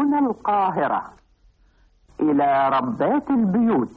هنا القاهرة إلى ربات البيوت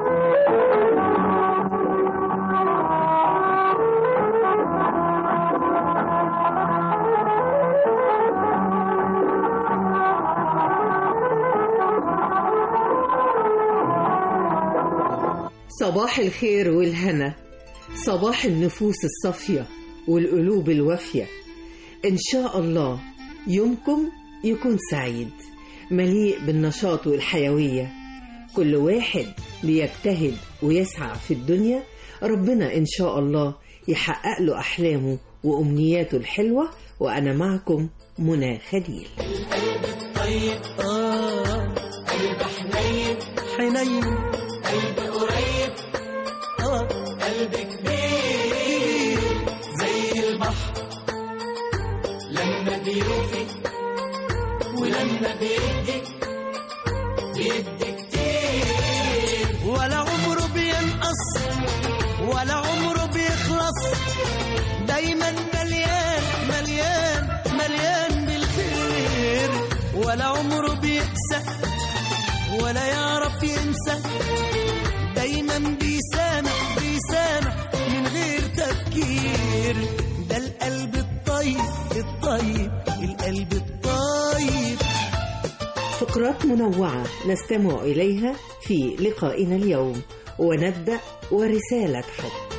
صباح الخير والهنا صباح النفوس الصافية والقلوب الوافية إن شاء الله يومكم يكون سعيد مليء بالنشاط والحيوية كل واحد ليجتهد ويسعى في الدنيا ربنا إن شاء الله يحقق له أحلامه وأمنياته الحلوة وأنا معكم منى خليل طيب آه قلب حنين حنين قلب قريب آه قلب كبير زي البحر لما بيوفي ولما بيدي بيدي كتير ولا عمره بينقص ولا عمره بيخلص دايما مليان مليان مليان بالخير ولا عمره بيقسى ولا يعرف ينسى دايما بيسامح بيسامح من غير تفكير ده القلب الطيب الطيب القلب الطيب فقرات منوعة نستمع إليها في لقائنا اليوم ونبدأ ورسالة حب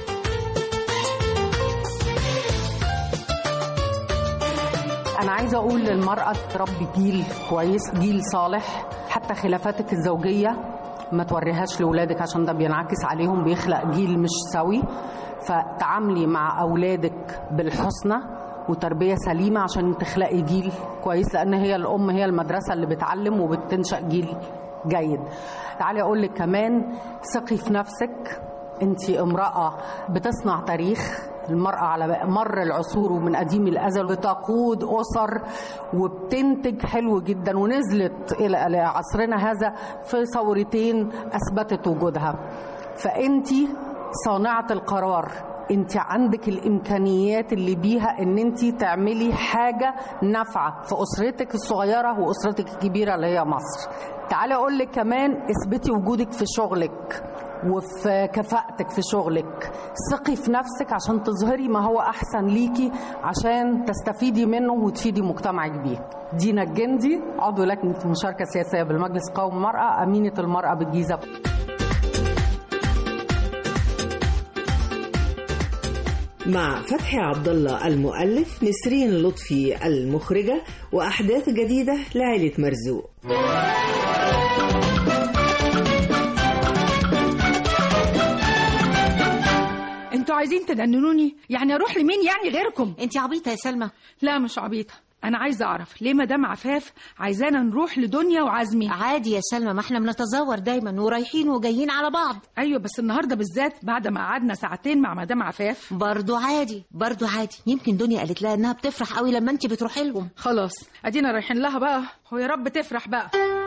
أنا عايزة أقول للمرأة تربي جيل كويس جيل صالح حتى خلافاتك الزوجية ما توريهاش لأولادك عشان ده بينعكس عليهم بيخلق جيل مش سوي فتعاملي مع أولادك بالحسنى وتربية سليمة عشان تخلقي جيل كويس لأن هي الأم هي المدرسة اللي بتعلم وبتنشأ جيل جيد تعالي أقول لك كمان ثقي في نفسك أنت امرأة بتصنع تاريخ المرأة على مر العصور ومن قديم الأزل بتقود أسر وبتنتج حلو جدا ونزلت إلى عصرنا هذا في ثورتين أثبتت وجودها فأنت صانعة القرار انت عندك الامكانيات اللي بيها ان انت تعملي حاجه نافعه في اسرتك الصغيره واسرتك الكبيره اللي هي مصر تعالي اقول لك كمان اثبتي وجودك في شغلك وفي كفاءتك في شغلك ثقي في نفسك عشان تظهري ما هو احسن ليكي عشان تستفيدي منه وتفيدي مجتمعك بيه دينا الجندي عضو لجنه المشاركه السياسيه بالمجلس القومي المراه امينه المراه بالجيزه مع فتحي عبد الله المؤلف نسرين لطفي المخرجة وأحداث جديدة لعائلة مرزوق انتوا عايزين تجننوني يعني اروح لمين يعني غيركم انت عبيطه يا سلمى لا مش عبيطه انا عايزه اعرف ليه مدام عفاف عايزانا نروح لدنيا وعزمي عادي يا سلمى ما احنا بنتزور دايما ورايحين وجايين على بعض ايوه بس النهارده بالذات بعد ما قعدنا ساعتين مع مدام عفاف برضو عادي برضو عادي يمكن دنيا قالت لها انها بتفرح قوي لما انت بتروحي لهم خلاص ادينا رايحين لها بقى ويا رب تفرح بقى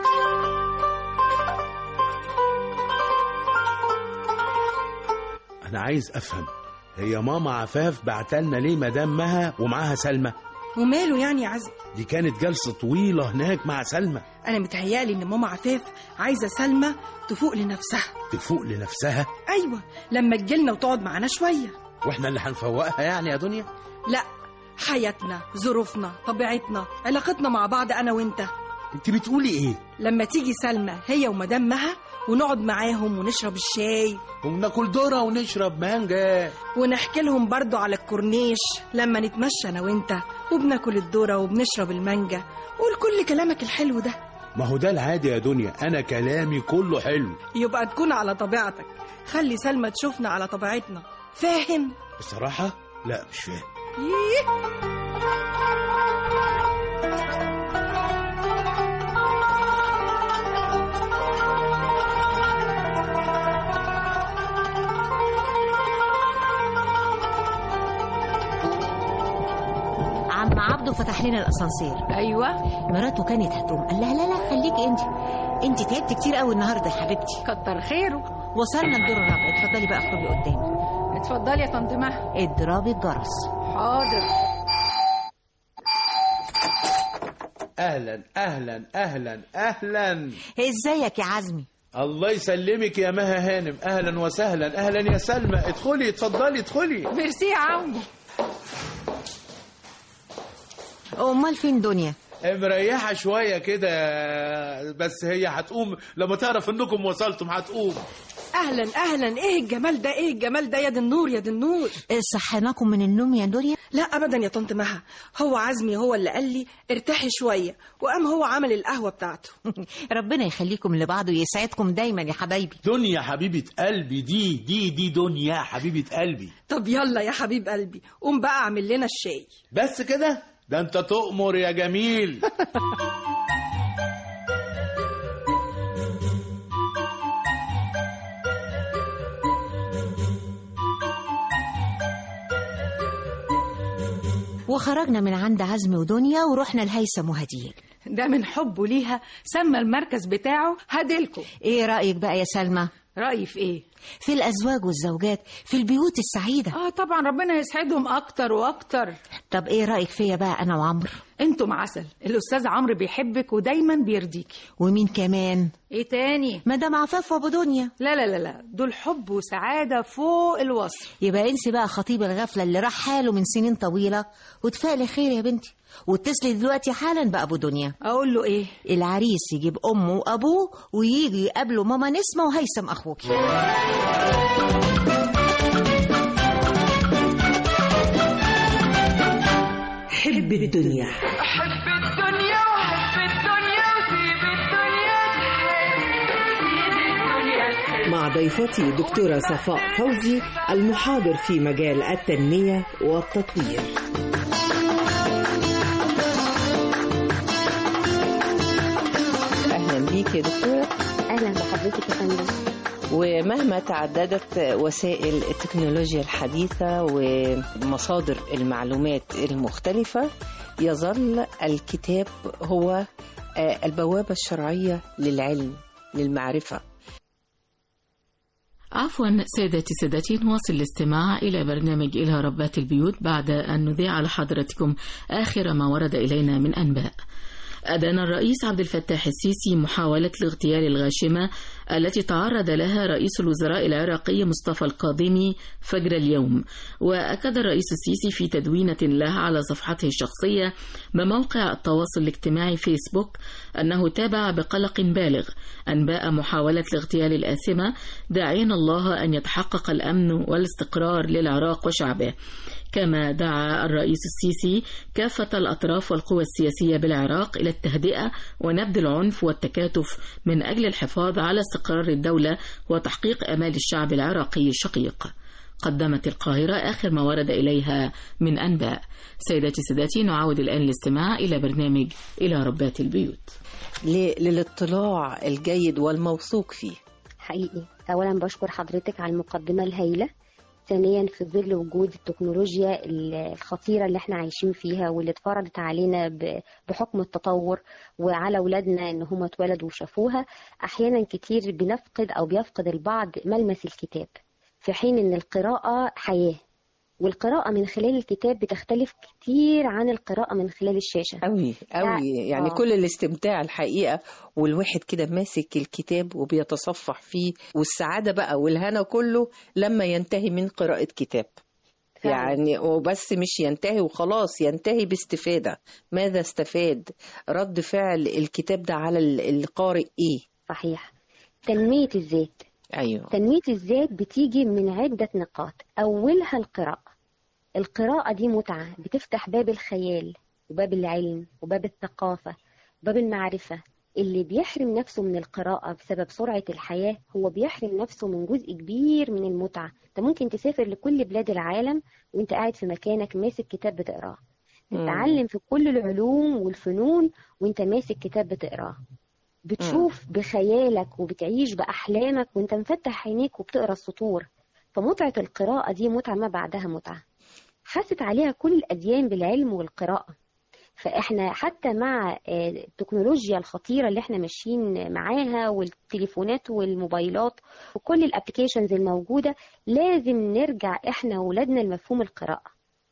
انا عايز افهم هي ماما عفاف بعتلنا ليه مدام مها ومعاها سلمى وماله يعني يا عزم دي كانت جلسة طويلة هناك مع سلمى انا متهيالي ان ماما عفاف عايزه سلمى تفوق لنفسها تفوق لنفسها ايوه لما تجيلنا وتقعد معانا شويه واحنا اللي هنفوقها يعني يا دنيا لا حياتنا ظروفنا طبيعتنا علاقتنا مع بعض انا وانت انت بتقولي ايه لما تيجي سلمى هي ومدام مها ونقعد معاهم ونشرب الشاي وناكل ذره ونشرب مانجا ونحكي لهم برضو على الكورنيش لما نتمشى انا وانت وبناكل الذره وبنشرب المانجا قول كل كلامك الحلو ده ما هو ده العادي يا دنيا انا كلامي كله حلو يبقى تكون على طبيعتك خلي سلمى تشوفنا على طبيعتنا فاهم بصراحة لا مش فاهم ييه. عم عبده فتح لنا الاسانسير ايوه مراته كانت هتقوم قال لها لا لا خليكي انت انت تعبت كتير قوي النهارده يا حبيبتي كتر خيره وصلنا الدور الرابع اتفضلي بقى اخرجي قدامي اتفضلي يا طنط مها اضربي الجرس حاضر اهلا اهلا اهلا اهلا ازيك يا عزمي الله يسلمك يا مها هانم اهلا وسهلا اهلا يا سلمى ادخلي اتفضلي ادخلي ميرسي يا عمو امال فين دنيا مريحة شوية كده بس هي هتقوم لما تعرف انكم وصلتم هتقوم اهلا اهلا ايه الجمال ده ايه الجمال ده يا دي النور يا دي النور صحيناكم من النوم يا دنيا لا ابدا يا طنط مها هو عزمي هو اللي قال لي ارتاحي شويه وقام هو عمل القهوه بتاعته ربنا يخليكم لبعض ويسعدكم دايما يا حبايبي دنيا حبيبة قلبي دي دي دي دنيا حبيبة قلبي طب يلا يا حبيب قلبي قوم بقى اعمل لنا الشاي بس كده ده انت تؤمر يا جميل وخرجنا من عند عزمي ودنيا ورحنا لهيثم وهديل ده من حبه ليها سمى المركز بتاعه هديلكم ايه رأيك بقى يا سلمى رأيي في ايه في الأزواج والزوجات في البيوت السعيدة اه طبعا ربنا يسعدهم اكتر واكتر طب ايه رأيك فيا بقى أنا وعمرو انتم عسل الاستاذ عمرو بيحبك ودايما بيرضيكي ومين كمان ايه تاني مدام عفاف وابو دنيا لا لا لا لا دول حب وسعادة فوق الوصف يبقى انسي بقى خطيب الغفلة اللي راح حاله من سنين طويلة وتفائلي خير يا بنتي واتصلي دلوقتي حالا بأبو دنيا اقول له ايه العريس يجيب أمه وأبوه ويجي يقابلوا ماما نسمة وهيثم أخوكي حب الدنيا حب الدنيا وحب الدنيا وسيب الدنيا تحب مع ضيفتي دكتورة صفاء فوزي المحاضر في مجال التنمية والتطوير أهلا بيك يا دكتورة اهلا بحضرتك يا فندم ومهما تعددت وسائل التكنولوجيا الحديثة ومصادر المعلومات المختلفة يظل الكتاب هو آه، البوابة الشرعية للعلم للمعرفة عفوا سيداتي سادتي نواصل الاستماع إلى برنامج إلى ربات البيوت بعد أن نذيع لحضرتكم آخر ما ورد إلينا من أنباء أدان الرئيس عبد الفتاح السيسي محاولة الاغتيال الغاشمة التي تعرض لها رئيس الوزراء العراقي مصطفى القادمي فجر اليوم وأكد الرئيس السيسي في تدوينة له على صفحته الشخصية بموقع التواصل الاجتماعي فيسبوك أنه تابع بقلق بالغ أنباء محاولة الاغتيال الآثمة داعيا الله أن يتحقق الأمن والاستقرار للعراق وشعبه كما دعا الرئيس السيسي كافة الأطراف والقوى السياسية بالعراق إلى التهدئة ونبذ العنف والتكاتف من أجل الحفاظ على استقرار الدولة وتحقيق آمال الشعب العراقي الشقيق قدمت القاهرة آخر ما ورد إليها من أنباء سيداتي سادتي نعاود الآن الاستماع إلى برنامج إلى ربات البيوت ل- للاطلاع الجيد والموثوق فيه حقيقي اولا بشكر حضرتك على المقدمه الهائله ثانيا في ظل وجود التكنولوجيا الخطيرة اللي احنا عايشين فيها واللي اتفرضت علينا ب- بحكم التطور وعلى أولادنا إن هم اتولدوا وشافوها أحيانا كتير بنفقد أو بيفقد البعض ملمس الكتاب في حين إن القراءة حياة والقراءة من خلال الكتاب بتختلف كتير عن القراءة من خلال الشاشة قوي قوي يعني آه. كل الاستمتاع الحقيقة والواحد كده ماسك الكتاب وبيتصفح فيه والسعادة بقى والهنا كله لما ينتهي من قراءة كتاب فعلا. يعني وبس مش ينتهي وخلاص ينتهي باستفادة ماذا استفاد رد فعل الكتاب ده على ال- القارئ ايه صحيح تنمية الذات ايوه تنمية الذات بتيجي من عدة نقاط أولها القراءة القراءة دي متعة بتفتح باب الخيال وباب العلم وباب الثقافة وباب المعرفة اللي بيحرم نفسه من القراءة بسبب سرعة الحياة هو بيحرم نفسه من جزء كبير من المتعة انت ممكن تسافر لكل بلاد العالم وانت قاعد في مكانك ماسك كتاب بتقراه تتعلم في كل العلوم والفنون وانت ماسك كتاب بتقراه بتشوف بخيالك وبتعيش بأحلامك وانت مفتح عينيك وبتقرا السطور فمتعة القراءة دي متعة ما بعدها متعة حست عليها كل الأديان بالعلم والقراءة فاحنا حتى مع آه، التكنولوجيا الخطيرة اللي احنا ماشيين معاها والتليفونات والموبايلات وكل الابلكيشنز الموجودة لازم نرجع احنا وولادنا لمفهوم القراءة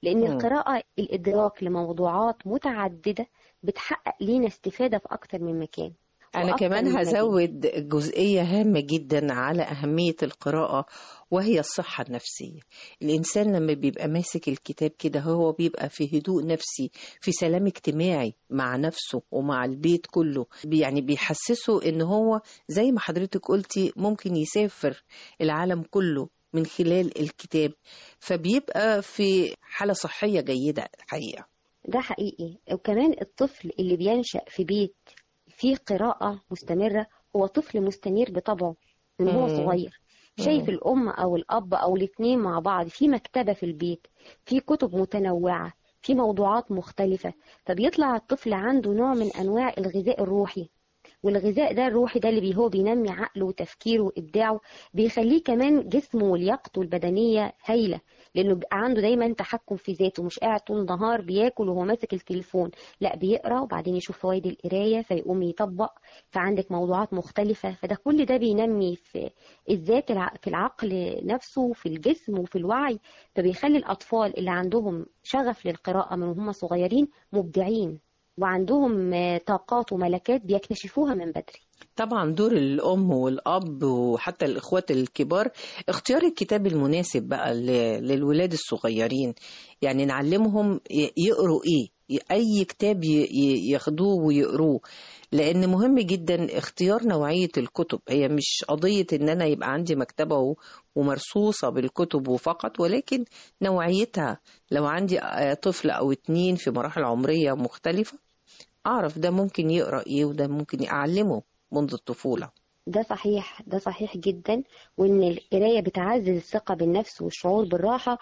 لأن مم. القراءة الإدراك لموضوعات متعددة بتحقق لينا استفادة في أكتر من مكان أنا وأكتر كمان من مجال. هزود جزئية هامة جدا على أهمية القراءة وهي الصحة النفسية الإنسان لما بيبقى ماسك الكتاب كده هو بيبقى في هدوء نفسي في سلام اجتماعي مع نفسه ومع البيت كله بي- يعني بيحسسه إن هو زي ما حضرتك قلتي ممكن يسافر العالم كله من خلال الكتاب فبيبقى في حالة صحية جيدة الحقيقة ده حقيقي وكمان الطفل اللي بينشأ في بيت فيه قراءة مستمرة هو طفل مستنير بطبعه من هو مم. صغير شايف مم. الأم أو الأب أو الاتنين مع بعض في مكتبة في البيت في كتب متنوعة في موضوعات مختلفة فبيطلع الطفل عنده نوع من أنواع الغذاء الروحي والغذاء ده الروحي ده اللي بي هو بينمي عقله وتفكيره وإبداعه بيخليه كمان جسمه ولياقته البدنية هايلة لأنه بيبقى عنده دايما تحكم في ذاته مش قاعد طول النهار بياكل وهو ماسك التليفون لا بيقرأ وبعدين يشوف فوائد القراية فيقوم يطبق فعندك موضوعات مختلفة فده كل ده بينمي في الذات الع- في العقل نفسه وفي الجسم وفي الوعي فبيخلي الأطفال اللي عندهم شغف للقراءة من هم صغيرين مبدعين وعندهم آه، طاقات وملكات بيكتشفوها من بدري طبعا دور الأم والأب وحتى الإخوات الكبار اختيار الكتاب المناسب بقى ل- للولاد الصغيرين يعني نعلمهم ي- يقروا إيه ي- أي كتاب ي- ي- ياخدوه ويقروه لأن مهم جدا اختيار نوعية الكتب هي مش قضية إن أنا يبقى عندي مكتبة و- ومرصوصة بالكتب وفقط ولكن نوعيتها لو عندي آه، طفل أو اتنين في مراحل عمرية مختلفة أعرف ده ممكن يقرأ إيه وده ممكن أعلمه منذ الطفولة ده صحيح ده صحيح جدا وان القرايه بتعزز الثقه بالنفس والشعور بالراحه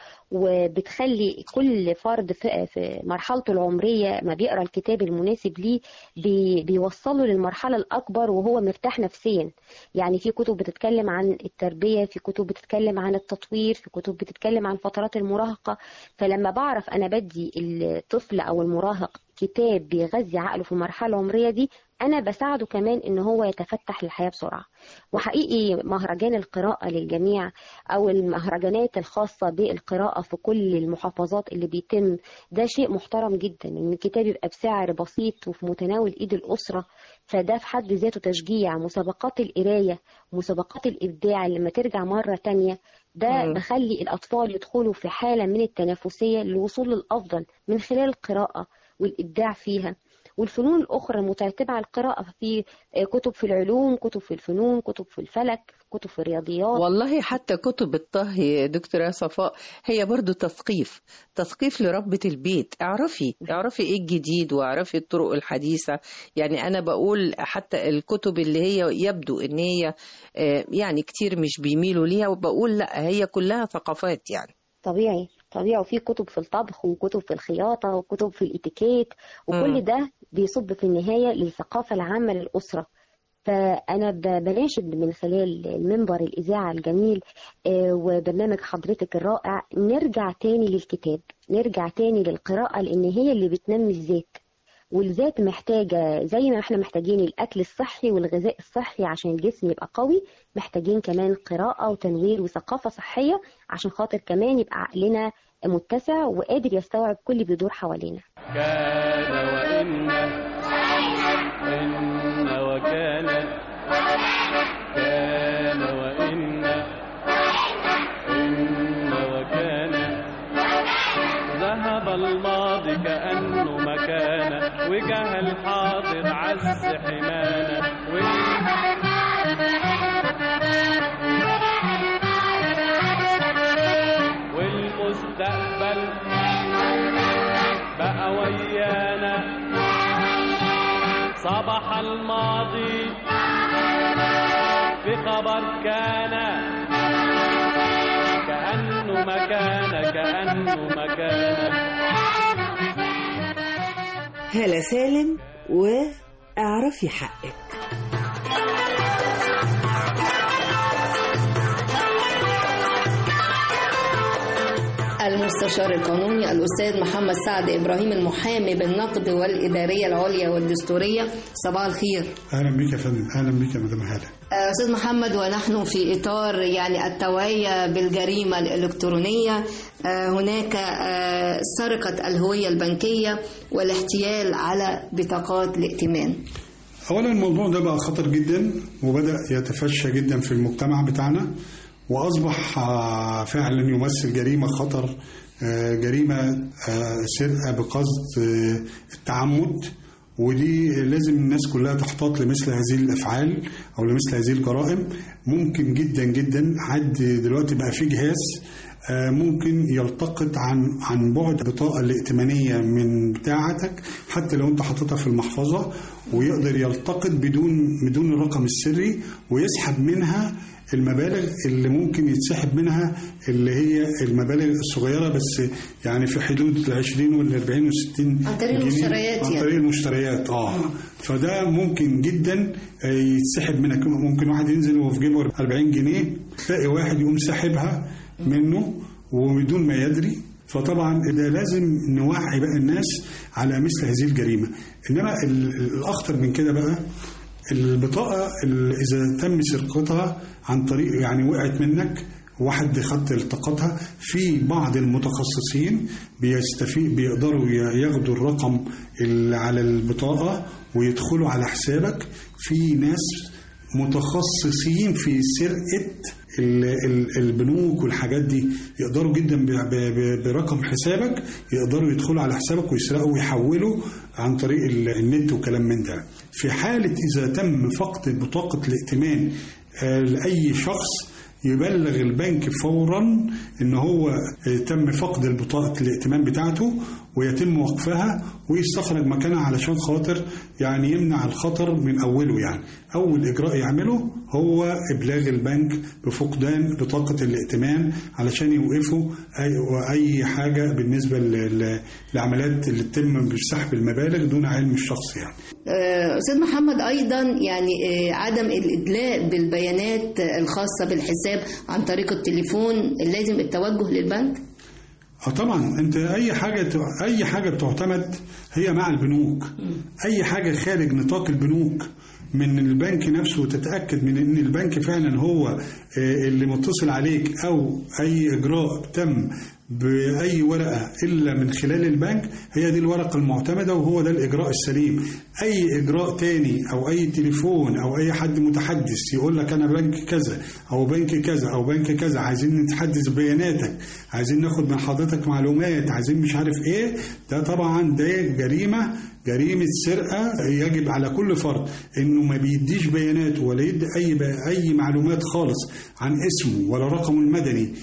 وبتخلي كل فرد في في مرحلته العمريه ما بيقرا الكتاب المناسب ليه بي بيوصله للمرحله الاكبر وهو مرتاح نفسيا يعني في كتب بتتكلم عن التربيه في كتب بتتكلم عن التطوير في كتب بتتكلم عن فترات المراهقه فلما بعرف انا بدي الطفل او المراهق كتاب بيغذي عقله في المرحله العمريه دي انا بساعده كمان ان هو يتفتح للحياه بسرعه وحقيقي مهرجان القراءه للجميع او المهرجانات الخاصه بالقراءه في كل المحافظات اللي بيتم ده شيء محترم جدا ان الكتاب يبقى بسعر بسيط وفي متناول ايد الاسره فده في حد ذاته تشجيع مسابقات القرايه مسابقات الابداع اللي لما ترجع مره تانية ده مم. بخلي الاطفال يدخلوا في حاله من التنافسيه للوصول للافضل من خلال القراءه والابداع فيها والفنون الأخرى المترتبة على القراءة في كتب في العلوم كتب في الفنون كتب في الفلك كتب في الرياضيات والله حتى كتب الطهي يا دكتورة صفاء هي برضو تثقيف تثقيف لربة البيت اعرفي اعرفي ايه الجديد واعرفي الطرق الحديثة يعني انا بقول حتى الكتب اللي هي يبدو ان هي آه، يعني كتير مش بيميلوا ليها وبقول لا هي كلها ثقافات يعني طبيعي طبيعي وفي كتب في الطبخ وكتب في الخياطة وكتب في الاتيكيت وكل مم. ده بيصب في النهاية للثقافة العامة للأسرة فأنا ب- بناشد من خلال المنبر الإذاعة الجميل آه، وبرنامج حضرتك الرائع نرجع تاني للكتاب نرجع تاني للقراءة لأن هي اللي بتنمي الذات والذات محتاجة زي ما احنا محتاجين الأكل الصحي والغذاء الصحي عشان الجسم يبقى قوي محتاجين كمان قراءة وتنوير وثقافة صحية عشان خاطر كمان يبقى عقلنا متسع وقادر يستوعب كل اللي بيدور حوالينا كان وإن إن وكان كان وإن إن وكان ذهب الماضي كأنه مكان وجه الحاضر عز حمانا والمستقبل بقى ويانا صباح الماضي في خبر كان كأنه مكان كأنه مكان هلا سالم واعرفي حقك المستمع المستشار القانوني الأستاذ محمد سعد إبراهيم المحامي بالنقد والإدارية العليا والدستورية صباح الخير اهلا بك يا فندم اهلا بك يا مدام هاله آه، أستاذ محمد ونحن في إطار يعني التوعية بالجريمة الإلكترونية آه، هناك آه، سرقة الهوية البنكية والاحتيال على بطاقات الائتمان اولا الموضوع ده بقى خطر جدا وبدا يتفشى جدا في المجتمع بتاعنا واصبح آه، فعلا يمثل جريمه خطر آه، جريمه آه، سرقه بقصد آه، التعمد ودي لازم الناس كلها تحتاط لمثل هذه الافعال او لمثل هذه الجرائم ممكن جدا جدا حد دلوقتي بقى في جهاز آه، ممكن يلتقط عن عن بعد البطاقه الائتمانيه من بتاعتك حتى لو انت حاططها في المحفظه ويقدر يلتقط بدون بدون الرقم السري ويسحب منها المبالغ اللي ممكن يتسحب منها اللي هي المبالغ الصغيره بس يعني في حدود ال 20 وال 40 وال 60 عن طريق جنيه. المشتريات عن يعني. طريق المشتريات اه فده ممكن جدا آه، يتسحب منك ممكن واحد ينزل وهو في جيبه 40 جنيه تلاقي واحد يقوم ساحبها منه وبدون ما يدري فطبعا ده لازم نوعي بقى الناس على مثل هذه الجريمه انما ال- الاخطر من كده بقى البطاقه ال- اذا تم سرقتها عن طريق يعني وقعت منك واحد خط التقطها في بعض المتخصصين بيستفيد بيقدروا ي- ياخدوا الرقم اللي على البطاقه ويدخلوا على حسابك في ناس متخصصين في سرقه ال- ال- البنوك والحاجات دي يقدروا جدا ب- ب- ب- برقم حسابك يقدروا يدخلوا على حسابك ويسرقوا ويحولوا عن طريق ال- النت وكلام من ده في حالة إذا تم فقد بطاقة الائتمان آه، لأي شخص يبلغ البنك فورا ان هو آه، تم فقد البطاقة الائتمان بتاعته ويتم وقفها ويستخرج مكانها علشان خاطر يعني يمنع الخطر من اوله يعني اول اجراء يعمله هو ابلاغ البنك بفقدان بطاقة الائتمان علشان يوقفوا اي اي حاجة بالنسبة ل- للعمليات اللي تتم بسحب المبالغ دون علم الشخص يعني آه، أستاذ محمد أيضا يعني آه، عدم الإدلاء بالبيانات الخاصة بالحساب عن طريق التليفون لازم التوجه للبنك اه طبعا انت اي حاجه اي حاجه بتعتمد هي مع البنوك اي حاجه خارج نطاق البنوك من البنك نفسه وتتاكد من ان البنك فعلا هو آه، اللي متصل عليك او اي اجراء تم باي ورقه الا من خلال البنك هي دي الورقه المعتمده وهو ده الاجراء السليم اي اجراء تاني او اي تليفون او اي حد متحدث يقول لك انا بنك كذا او بنك كذا او بنك كذا عايزين نتحدث بياناتك عايزين ناخد من حضرتك معلومات عايزين مش عارف ايه ده طبعا ده جريمه جريمه سرقه يجب على كل فرد انه ما بيديش بياناته ولا يدي اي اي معلومات خالص عن اسمه ولا رقمه المدني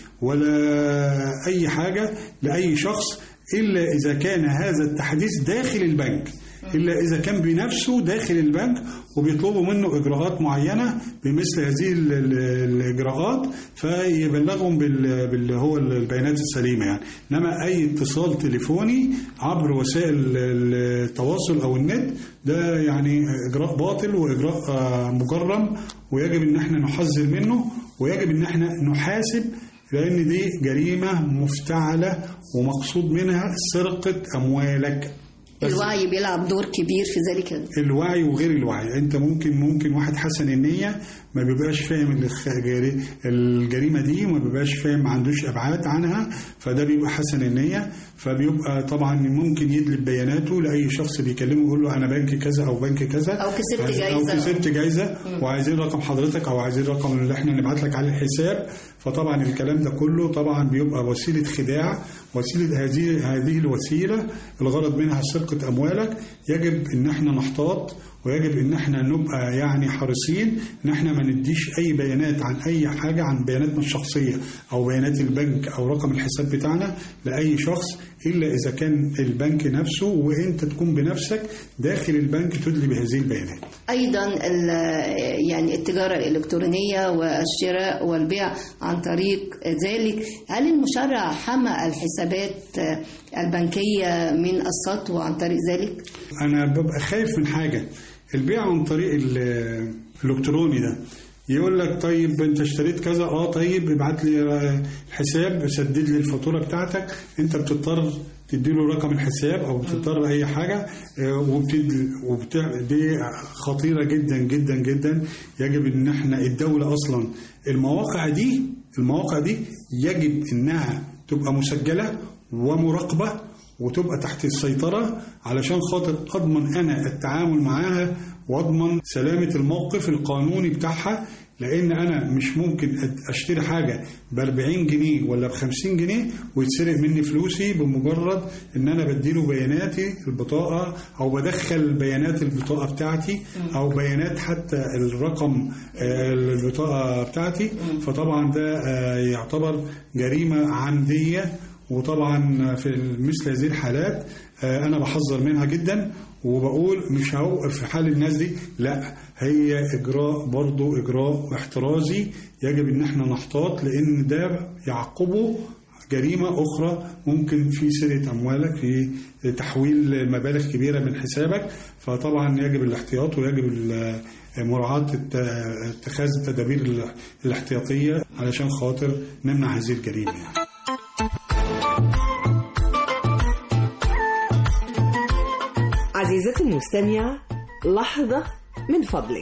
ولا اي حاجه لاي شخص الا اذا كان هذا التحديث داخل البنك الا اذا كان بنفسه داخل البنك وبيطلبوا منه اجراءات معينه بمثل هذه ال- ال- الاجراءات فيبلغهم بال بال- هو البيانات السليمه يعني انما اي اتصال تليفوني عبر وسائل التواصل او النت ده يعني اجراء باطل واجراء آه، مجرم ويجب ان احنا نحذر منه ويجب ان احنا نحاسب لان دي جريمه مفتعله ومقصود منها سرقه اموالك بس الوعي بيلعب دور كبير في ذلك الوعي وغير الوعي انت ممكن ممكن واحد حسن النية ما بيبقاش فاهم الخ- الجري- الجريمة دي وما بيبقاش فاهم ما عندوش ابعاد عنها فده بيبقى حسن النية فبيبقى طبعا ممكن يدلب بياناته لاي شخص بيكلمه يقول له انا بنك كذا او بنك كذا أو كسبت عايز- جايزة. او كسبت جايزة مم. وعايزين رقم حضرتك او عايزين رقم اللي احنا نبعت لك على الحساب فطبعا الكلام ده كله طبعا بيبقى وسيله خداع وسيله هذه هذه الوسيله الغرض منها سرقه اموالك يجب ان احنا نحتاط ويجب ان احنا نبقى يعني حريصين ان احنا ما نديش اي بيانات عن اي حاجه عن بياناتنا الشخصيه او بيانات البنك او رقم الحساب بتاعنا لاي شخص الا اذا كان البنك نفسه وانت تكون بنفسك داخل البنك تدلي بهذه البيانات ايضا ال- يعني التجاره الالكترونيه والشراء والبيع عن طريق ذلك هل المشرع حمى الحسابات البنكيه من السطو عن طريق ذلك انا ببقى خايف من حاجه البيع عن طريق ال- الالكتروني ده يقول لك طيب انت اشتريت كذا اه طيب ابعت لي آه، الحساب سدد لي الفاتوره بتاعتك انت بتضطر تديله رقم الحساب او بتضطر اي حاجه آه، وبتدي وبتاع دي خطيره جدا جدا جدا يجب ان احنا الدوله اصلا المواقع دي المواقع دي يجب انها تبقى مسجله ومراقبه وتبقى تحت السيطرة علشان خاطر أضمن أنا التعامل معاها وأضمن سلامة الموقف القانوني بتاعها لأن أنا مش ممكن أد- أشتري حاجة ب 40 جنيه ولا ب 50 جنيه ويتسرق مني فلوسي بمجرد إن أنا بديله بياناتي البطاقة أو بدخل بيانات البطاقة بتاعتي أو بيانات حتى الرقم آه، البطاقة بتاعتي فطبعا ده آه، يعتبر جريمة عمدية وطبعا في مثل هذه الحالات آه، انا بحذر منها جدا وبقول مش هوقف في حال الناس دي لا هي اجراء برضو اجراء احترازي يجب ان احنا نحتاط لان ده يعقبه جريمة أخرى ممكن في سرقة أموالك في تحويل مبالغ كبيرة من حسابك فطبعا يجب الاحتياط ويجب ال- مراعاة الت- اتخاذ التدابير الاحتياطية علشان خاطر نمنع هذه الجريمة يعني. عزيزتي المستمعة لحظة من فضلك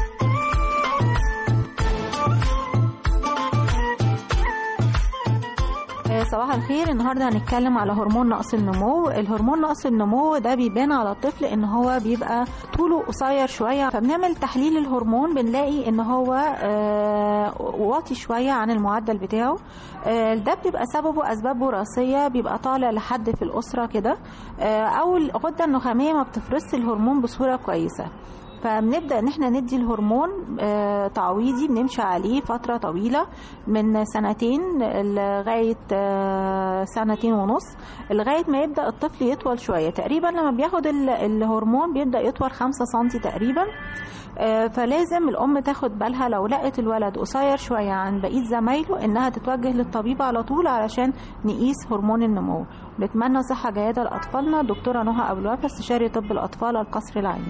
آه، صباح الخير النهارده هنتكلم على هرمون نقص النمو الهرمون نقص النمو ده بيبان على الطفل ان هو بيبقى طوله قصير شويه فبنعمل تحليل الهرمون بنلاقي ان هو آه، واطي شويه عن المعدل بتاعه آه، ده بيبقى سببه اسباب وراثيه بيبقى طالع لحد في الاسره كده آه، او الغده النخاميه ما بتفرزش الهرمون بصوره كويسه فبنبدا ان احنا ندي الهرمون آه، تعويضي بنمشي عليه فتره طويله من سنتين لغايه آه، سنتين ونص لغايه ما يبدا الطفل يطول شويه تقريبا لما بياخد ال- الهرمون بيبدا يطول 5 سم تقريبا آه، فلازم الام تاخد بالها لو لقت الولد قصير شويه عن بقيه زمايله انها تتوجه للطبيب على طول علشان نقيس هرمون النمو بتمنى صحه جيده لاطفالنا دكتوره نهى ابو الوفا استشاري طب الاطفال القصر العيني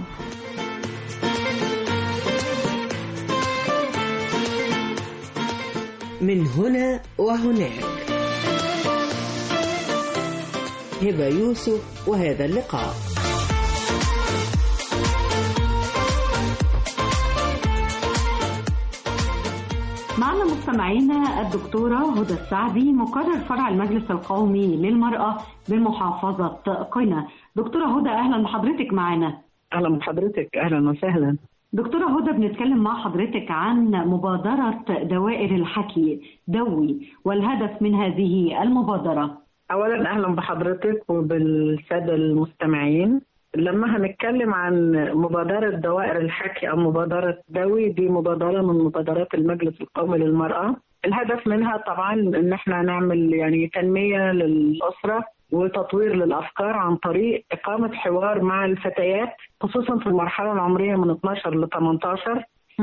من هنا وهناك هبة يوسف وهذا اللقاء معنا مستمعينا الدكتورة هدى السعدي مقرر فرع المجلس القومي للمرأة بمحافظة قنا دكتورة هدى أهلا بحضرتك معنا اهلا بحضرتك اهلا وسهلا دكتورة هدى بنتكلم مع حضرتك عن مبادرة دوائر الحكي دوي والهدف من هذه المبادرة اولا اهلا بحضرتك وبالساده المستمعين لما هنتكلم عن مبادرة دوائر الحكي أو مبادرة دوي دي مبادرة من مبادرات المجلس القومي للمرأة الهدف منها طبعا إن احنا نعمل يعني تنمية للأسرة وتطوير للأفكار عن طريق إقامة حوار مع الفتيات خصوصا في المرحلة العمرية من 12 ل 18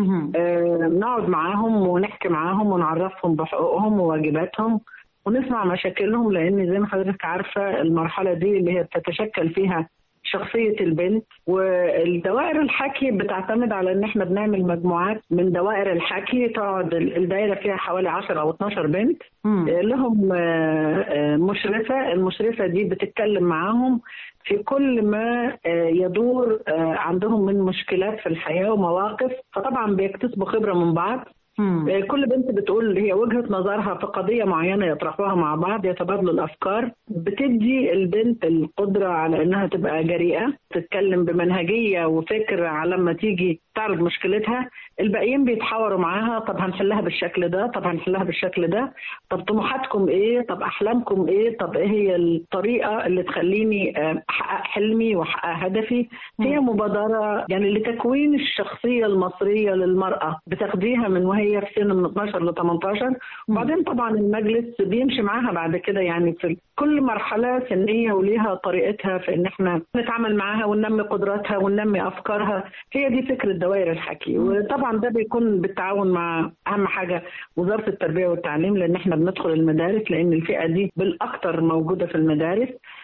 آه، نقعد معاهم ونحكي معاهم ونعرفهم بحقوقهم وواجباتهم ونسمع مشاكلهم لان زي ما حضرتك عارفه المرحله دي اللي هي بتتشكل فيها شخصيه البنت والدوائر الحكي بتعتمد على ان احنا بنعمل مجموعات من دوائر الحكي تقعد الدائره فيها حوالي 10 او 12 بنت آه، لهم آه، آه، مشرفه المشرفه دي بتتكلم معاهم في كل ما آه، يدور آه، عندهم من مشكلات في الحياه ومواقف فطبعا بيكتسبوا خبره من بعض آه، كل بنت بتقول هي وجهه نظرها في قضيه معينه يطرحوها مع بعض يتبادلوا الافكار بتدي البنت القدره على انها تبقى جريئه تتكلم بمنهجيه وفكر على لما تيجي تعرض مشكلتها الباقيين بيتحاوروا معاها طب هنحلها بالشكل ده طب هنحلها بالشكل ده طب طموحاتكم ايه طب احلامكم ايه طب ايه هي الطريقه اللي تخليني آه، احقق حلمي واحقق هدفي هي مبادره يعني لتكوين الشخصيه المصريه للمراه بتاخديها من وهي في سن من 12 ل 18 وبعدين طبعا المجلس بيمشي معاها بعد كده يعني في كل مرحله سنيه وليها طريقتها في ان احنا نتعامل معاها وننمي قدراتها وننمي افكارها هي دي فكره دوائر الحكي وطبعا ده بيكون بالتعاون مع اهم حاجه وزاره التربيه والتعليم لان احنا بندخل المدارس لان الفئه دي بالاكثر موجوده في المدارس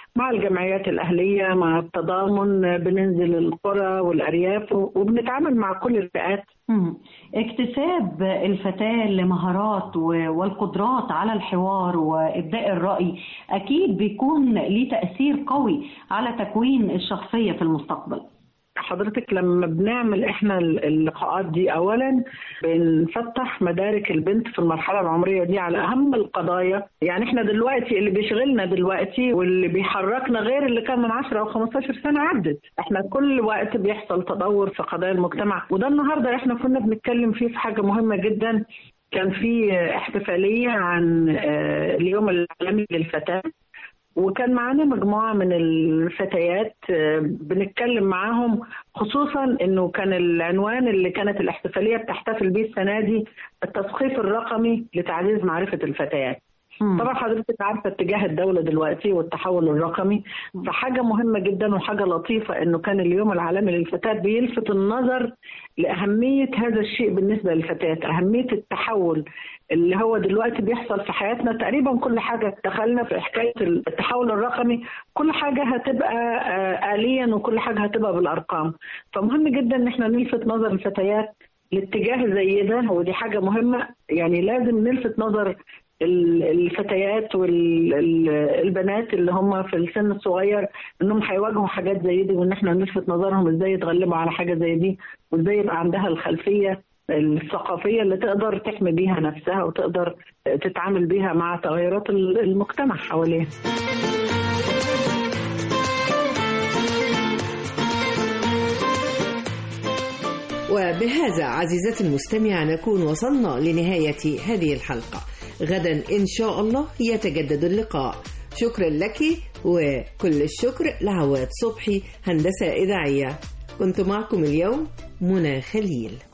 مع الجمعيات الأهلية مع التضامن بننزل القرى والأرياف وبنتعامل مع كل الفئات مم. اكتساب الفتاة لمهارات و- والقدرات على الحوار وإبداء الرأي أكيد بيكون ليه تأثير قوي على تكوين الشخصية في المستقبل حضرتك لما بنعمل احنا اللقاءات دي اولا بنفتح مدارك البنت في المرحله العمريه دي على اهم القضايا يعني احنا دلوقتي اللي بيشغلنا دلوقتي واللي بيحركنا غير اللي كان من 10 او 15 سنه عدت احنا كل وقت بيحصل تطور في قضايا المجتمع وده النهارده احنا كنا بنتكلم فيه في حاجه مهمه جدا كان في احتفاليه عن آه، اليوم العالمي للفتاه وكان معانا مجموعة من الفتيات آه، بنتكلم معاهم خصوصا انه كان العنوان اللي كانت الاحتفالية بتحتفل بيه السنة دي التثقيف الرقمي لتعزيز معرفة الفتيات طبعا حضرتك عارفة اتجاه الدولة دلوقتي والتحول الرقمي فحاجة مهمة جدا وحاجة لطيفة انه كان اليوم العالمي للفتاة بيلفت النظر لأهمية هذا الشيء بالنسبة للفتيات أهمية التحول اللي هو دلوقتي بيحصل في حياتنا تقريبا كل حاجة دخلنا في حكاية التحول الرقمي كل حاجة هتبقى آه، آليا وكل حاجة هتبقى بالأرقام فمهم جدا ان احنا نلفت نظر الفتيات لاتجاه زي ده ودي حاجة مهمة يعني لازم نلفت نظر ال- الفتيات والبنات اللي هم في السن الصغير انهم هيواجهوا حاجات زي دي وان احنا نلفت نظرهم ازاي يتغلبوا على حاجه زي دي وازاي يبقى عندها الخلفيه الثقافيه اللي تقدر تحمي بيها نفسها وتقدر تتعامل بيها مع تغيرات ال- المجتمع حواليها وبهذا عزيزتي المستمعة نكون وصلنا لنهاية هذه الحلقة غدا إن شاء الله يتجدد اللقاء شكرا لك وكل الشكر لعواد صبحي هندسة إذاعية كنت معكم اليوم منى خليل